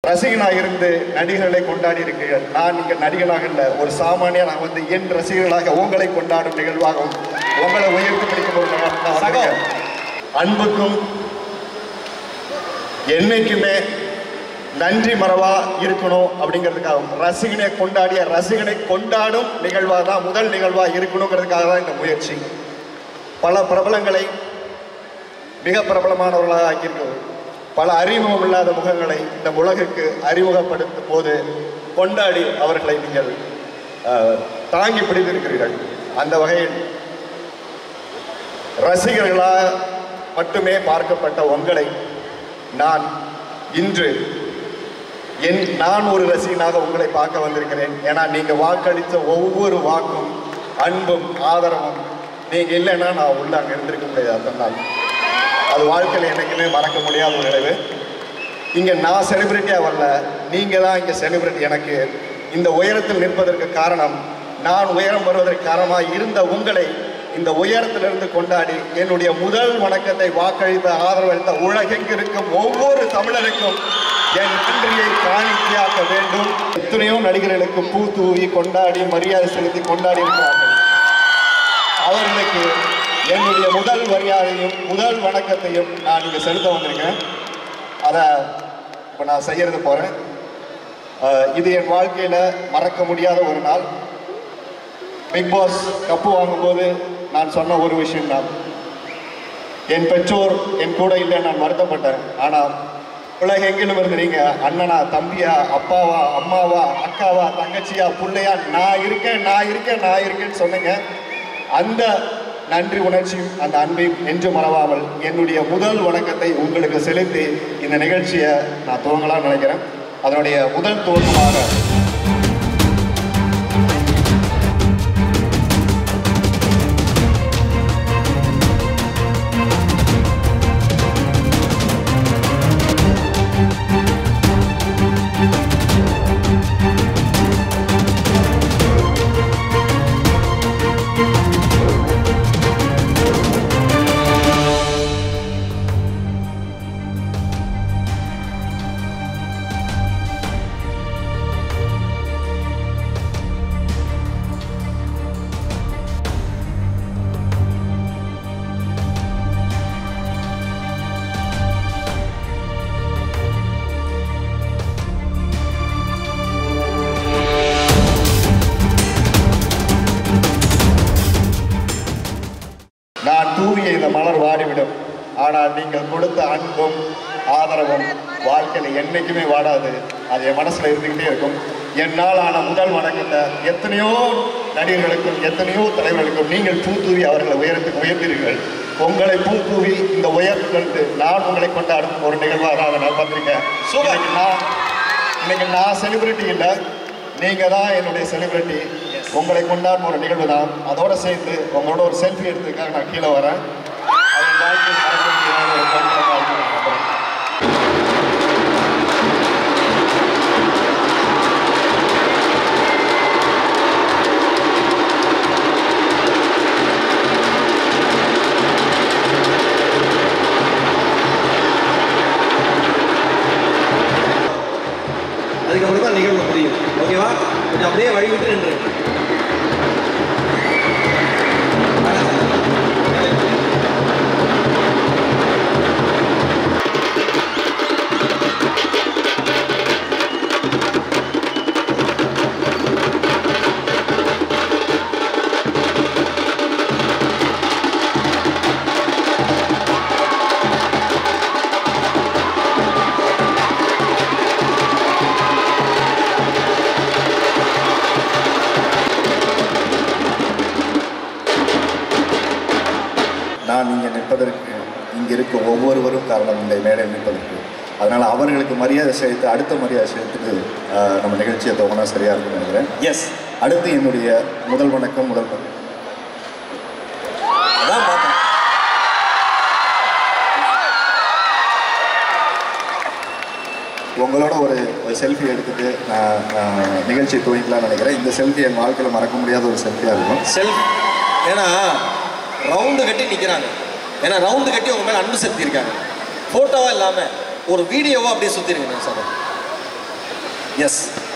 ரசிகனாக இருந்து நடிகர்களை கொண்டாடி இருக்கிறீர்கள் நான் இங்கே நடிகனாக இல்லை ஒரு சாமானியனாக வந்து என் ரசிகர்களாக உங்களை கொண்டாடும் நிகழ்வாகவும் உங்களை உயர்த்தி பிடிக்கும் ஒரு நிகழ்வாக நான் வந்திருக்கேன். அன்புக்கும் என்னைக்குமே நன்றி மறவா இருக்கணும் அப்படிங்கிறதுக்காகவும் ரசிகனை கொண்டாடிய ரசிகனை கொண்டாடும் நிகழ்வாக தான் முதல் நிகழ்வாக இருக்கணுங்கிறதுக்காக தான் இந்த முயற்சி பல பிரபலங்களை மிக பிரபலமானவர்களாக ஆக்கியிருக்கிறது பல அறிமுகம் இல்லாத முகங்களை இந்த உலகுக்கு அறிமுகப்படுத்தும் போது கொண்டாடி அவர்களை நீங்கள் அஹ், தாங்கி பிடித்திருக்கிறீர்கள் அந்த வகையில் ரசிகர்களாக மட்டுமே பார்க்கப்பட்ட உங்களை நான் இன்று என் நான் ஒரு ரசிகனாக உங்களை பார்க்க வந்திருக்கிறேன் ஏன்னா நீங்க வாக்களித்த ஒவ்வொரு வாக்கும் அன்பும் ஆதரவும் நீங்க இல்லைன்னா நான் உள்ள அங்கே இருந்திருக்க முடியாது சொன்னால் அது வாழ்க்கையில் என்னைக்குமே மறக்க முடியாத ஒரு நினைவு இங்க நான் செலிபிரிட்டியா வரல நீங்க தான் இங்க செலிபிரிட்டி எனக்கு இந்த உயரத்தில் நிற்பதற்கு காரணம் நான் உயரம் வருவதற்கு காரணமாக இருந்த உங்களை இந்த உயரத்திலிருந்து கொண்டாடி என்னுடைய முதல் வணக்கத்தை வாக்களித்த ஆதரவளித்த உலகெங்கு இருக்கும் ஒவ்வொரு தமிழருக்கும் என் நன்றியை காணிக்கையாக்க வேண்டும் எத்தனையோ நடிகர்களுக்கு பூ தூவி கொண்டாடி மரியாதை செலுத்தி கொண்டாடி இருக்கிறார்கள் அவர்களுக்கு என்னுடைய முதல் மரியாதையும் முதல் வணக்கத்தையும் நான் இங்கே செலுத்த வந்திருக்கேன் அதை இப்போ நான் செய்யறது போகிறேன் இது என் வாழ்க்கையில் மறக்க முடியாத ஒரு நாள் பிக் பாஸ் கப்பு வாங்கும்போது நான் சொன்ன ஒரு விஷயம்தான் என் பெற்றோர் என் கூட இல்லை நான் வருத்தப்பட்டேன் ஆனால் உலகெங்கிலும் இருந்து நீங்க அண்ணனா தம்பியா அப்பாவா அம்மாவா அக்காவா தங்கச்சியா புள்ளையா நான் இருக்கேன் நான் இருக்கேன் நான் இருக்கேன்னு சொன்னீங்க அந்த நன்றி உணர்ச்சியும் அந்த அன்பையும் என்று மறவாமல் என்னுடைய முதல் வணக்கத்தை உங்களுக்கு செலுத்தி இந்த நிகழ்ச்சியை நான் துவங்கலாம்னு நினைக்கிறேன் அதனுடைய முதல் துவக்கமாக நான் தூவிய இந்த மலர் வாடிவிடும் ஆனால் நீங்கள் கொடுத்த அன்பும் ஆதரவும் வாழ்க்கையில் என்னைக்குமே வாடாது அது என் மனசுல இருந்துக்கிட்டே இருக்கும் என்னால் ஆன முதல் வணக்கத்தை எத்தனையோ நடிகர்களுக்கும் எத்தனையோ தலைவர்களுக்கும் நீங்கள் பூ தூவி அவர்களை உயரத்துக்கு உயர்த்தீர்கள் உங்களை பூ தூவி இந்த உயரத்திலிருந்து நான் உங்களை கொண்டாடும் ஒரு நிகழ்வாக தான் அதை நான் பார்த்துருக்கேன் இன்னைக்கு நான் இன்னைக்கு நான் செலிபிரிட்டி இல்லை நீங்க தான் என்னுடைய செலிபிரிட்டி உங்களை கொண்டாடும் ஒரு நிகழ்வு தான் அதோட சேர்ந்து உங்களோட ஒரு செல்ஃபி எடுத்ததுக்காக நான் கீழே வரேன் அது என் வாழ்க்கையில் மறக்க முடியாத ஒரு தருணமா இருக்கும்னு நான் நம்புறேன். அதுக்கப்புறம் தான் நிகழ்வு முடியும் ஓகேவா கொஞ்சம் அப்படியே வழி விட்டு நின்று நான் இங்கே நிற்பதற்கு இங்கே இருக்க ஒவ்வொருவரும் காரணம் இந்த மேடையில் நிற்பதற்கு அதனால் அவர்களுக்கு மரியாதை செலுத்து அடுத்த மரியாதை செலுத்திட்டு ஆஹ், நம்ம நிகழ்ச்சியை துவங்கினா சரியாக இருக்கும்னு நினைக்கிறேன் எஸ் அடுத்து என்னுடைய முதல் வணக்கம் முதல் வணக்கம் அதான் பார்த்தேன் உங்களோட ஒரு செல்ஃபி எடுத்துட்டு நான் நான் நிகழ்ச்சி துவங்கலாம்னு நினைக்கிறேன் இந்த செல்ஃபி என் வாழ்க்கையில் மறக்க முடியாத ஒரு செல்ஃபியாக இருக்கும் செல்ஃப் ஏன்னா ரவுண்டு கட்டி நிற்கிறாங்க ஏன்னா ரவுண்டு கட்டி உங்க மேலே அன்பு செலுத்தியிருக்காங்க ஃபோட்டோவா இல்லாமல் ஒரு வீடியோவா அப்படியே சுற்றிருக்கீங்க சார் எஸ்